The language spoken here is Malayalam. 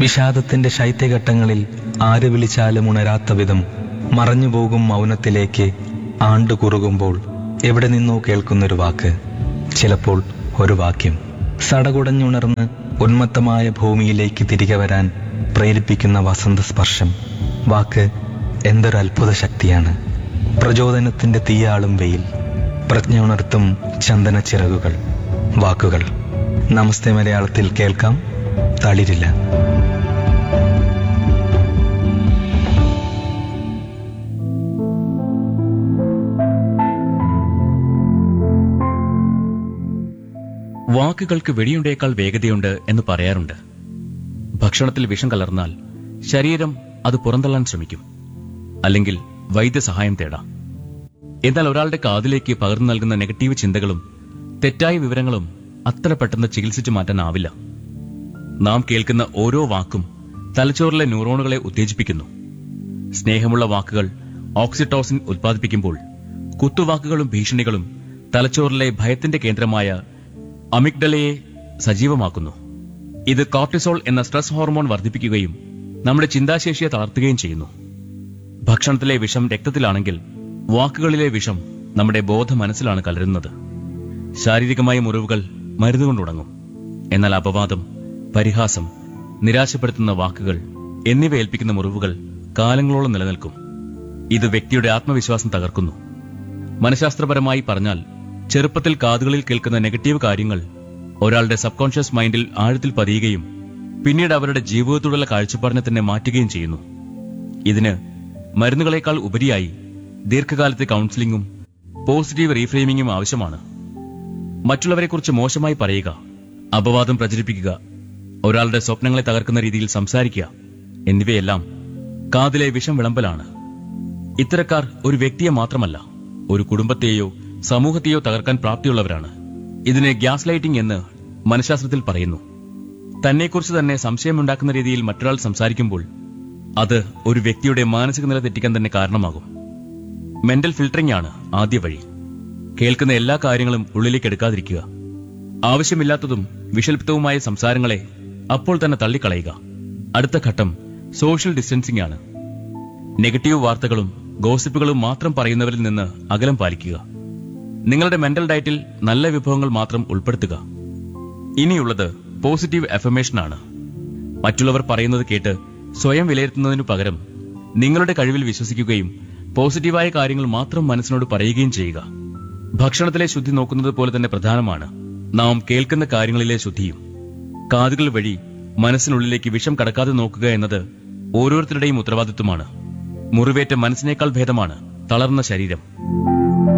വിഷാദത്തിന്റെ ശൈത്യഘട്ടങ്ങളിൽ ആര് വിളിച്ചാലും ഉണരാത്ത വിധം മറഞ്ഞുപോകും മൗനത്തിലേക്ക് ആണ്ടുകുറുകുമ്പോൾ എവിടെ നിന്നോ കേൾക്കുന്നൊരു വാക്ക് ചിലപ്പോൾ ഒരു വാക്യം സടകുടഞ്ഞുണർന്ന് ഉന്മത്തമായ ഭൂമിയിലേക്ക് തിരികെ വരാൻ പ്രേരിപ്പിക്കുന്ന വസന്ത സ്പർശം വാക്ക് എന്തൊരു അത്ഭുത ശക്തിയാണ് പ്രചോദനത്തിന്റെ തീയാളും വെയിൽ പ്രജ്ഞ ഉണർത്തും ചന്ദന ചിറകുകൾ വാക്കുകൾ നമസ്തേ മലയാളത്തിൽ കേൾക്കാം തളിരില്ല വാക്കുകൾക്ക് വെടിയുണ്ടേക്കാൾ വേഗതയുണ്ട് എന്ന് പറയാറുണ്ട് ഭക്ഷണത്തിൽ വിഷം കലർന്നാൽ ശരീരം അത് പുറന്തള്ളാൻ ശ്രമിക്കും അല്ലെങ്കിൽ വൈദ്യസഹായം തേടാം എന്നാൽ ഒരാളുടെ കാതിലേക്ക് പകർന്നു നൽകുന്ന നെഗറ്റീവ് ചിന്തകളും തെറ്റായ വിവരങ്ങളും അത്ര പെട്ടെന്ന് ചികിത്സിച്ചു മാറ്റാനാവില്ല നാം കേൾക്കുന്ന ഓരോ വാക്കും തലച്ചോറിലെ ന്യൂറോണുകളെ ഉത്തേജിപ്പിക്കുന്നു സ്നേഹമുള്ള വാക്കുകൾ ഓക്സിറ്റോസിൻ ഉത്പാദിപ്പിക്കുമ്പോൾ കുത്തുവാക്കുകളും ഭീഷണികളും തലച്ചോറിലെ ഭയത്തിന്റെ കേന്ദ്രമായ അമിഗ്ഡലയെ സജീവമാക്കുന്നു ഇത് കോർട്ടിസോൾ എന്ന സ്ട്രെസ് ഹോർമോൺ വർദ്ധിപ്പിക്കുകയും നമ്മുടെ ചിന്താശേഷിയെ തളർത്തുകയും ചെയ്യുന്നു ഭക്ഷണത്തിലെ വിഷം രക്തത്തിലാണെങ്കിൽ വാക്കുകളിലെ വിഷം നമ്മുടെ ബോധ മനസ്സിലാണ് കലരുന്നത് ശാരീരികമായ മുറിവുകൾ മരുന്നുകൊണ്ട് ഉണങ്ങും എന്നാൽ അപവാദം പരിഹാസം നിരാശപ്പെടുത്തുന്ന വാക്കുകൾ എന്നിവ ഏൽപ്പിക്കുന്ന മുറിവുകൾ കാലങ്ങളോളം നിലനിൽക്കും ഇത് വ്യക്തിയുടെ ആത്മവിശ്വാസം തകർക്കുന്നു മനഃശാസ്ത്രപരമായി പറഞ്ഞാൽ ചെറുപ്പത്തിൽ കാതുകളിൽ കേൾക്കുന്ന നെഗറ്റീവ് കാര്യങ്ങൾ ഒരാളുടെ സബ് കോൺഷ്യസ് മൈൻഡിൽ ആഴത്തിൽ പതിയുകയും പിന്നീട് അവരുടെ ജീവിതത്തോടുള്ള കാഴ്ചപ്പാടിനെ തന്നെ മാറ്റുകയും ചെയ്യുന്നു ഇതിന് മരുന്നുകളെക്കാൾ ഉപരിയായി ദീർഘകാലത്തെ കൗൺസിലിംഗും പോസിറ്റീവ് റീഫ്രെയിമിംഗും ആവശ്യമാണ് മറ്റുള്ളവരെക്കുറിച്ച് മോശമായി പറയുക അപവാദം പ്രചരിപ്പിക്കുക ഒരാളുടെ സ്വപ്നങ്ങളെ തകർക്കുന്ന രീതിയിൽ സംസാരിക്കുക എന്നിവയെല്ലാം കാതിലെ വിഷം വിളമ്പലാണ് ഇത്തരക്കാർ ഒരു വ്യക്തിയെ മാത്രമല്ല ഒരു കുടുംബത്തെയോ സമൂഹത്തെയോ തകർക്കാൻ പ്രാപ്തിയുള്ളവരാണ് ഇതിനെ ഗ്യാസ് ലൈറ്റിംഗ് എന്ന് മനഃശാസ്ത്രത്തിൽ പറയുന്നു തന്നെക്കുറിച്ച് തന്നെ സംശയമുണ്ടാക്കുന്ന രീതിയിൽ മറ്റൊരാൾ സംസാരിക്കുമ്പോൾ അത് ഒരു വ്യക്തിയുടെ മാനസിക നില തെറ്റിക്കാൻ തന്നെ കാരണമാകും മെന്റൽ ഫിൽട്ടറിംഗ് ആണ് ആദ്യ വഴി കേൾക്കുന്ന എല്ലാ കാര്യങ്ങളും ഉള്ളിലേക്ക് എടുക്കാതിരിക്കുക ആവശ്യമില്ലാത്തതും വിഷൽപ്തവുമായ സംസാരങ്ങളെ അപ്പോൾ തന്നെ തള്ളിക്കളയുക അടുത്ത ഘട്ടം സോഷ്യൽ ഡിസ്റ്റൻസിംഗ് ആണ് നെഗറ്റീവ് വാർത്തകളും ഗോസിപ്പുകളും മാത്രം പറയുന്നവരിൽ നിന്ന് അകലം പാലിക്കുക നിങ്ങളുടെ മെന്റൽ ഡയറ്റിൽ നല്ല വിഭവങ്ങൾ മാത്രം ഉൾപ്പെടുത്തുക ഇനിയുള്ളത് പോസിറ്റീവ് അഫർമേഷൻ ആണ് മറ്റുള്ളവർ പറയുന്നത് കേട്ട് സ്വയം വിലയിരുത്തുന്നതിനു പകരം നിങ്ങളുടെ കഴിവിൽ വിശ്വസിക്കുകയും പോസിറ്റീവായ കാര്യങ്ങൾ മാത്രം മനസ്സിനോട് പറയുകയും ചെയ്യുക ഭക്ഷണത്തിലെ ശുദ്ധി നോക്കുന്നത് പോലെ തന്നെ പ്രധാനമാണ് നാം കേൾക്കുന്ന കാര്യങ്ങളിലെ ശുദ്ധിയും കാതുകൾ വഴി മനസ്സിനുള്ളിലേക്ക് വിഷം കടക്കാതെ നോക്കുക എന്നത് ഓരോരുത്തരുടെയും ഉത്തരവാദിത്വമാണ് മുറിവേറ്റ മനസ്സിനേക്കാൾ ഭേദമാണ് തളർന്ന ശരീരം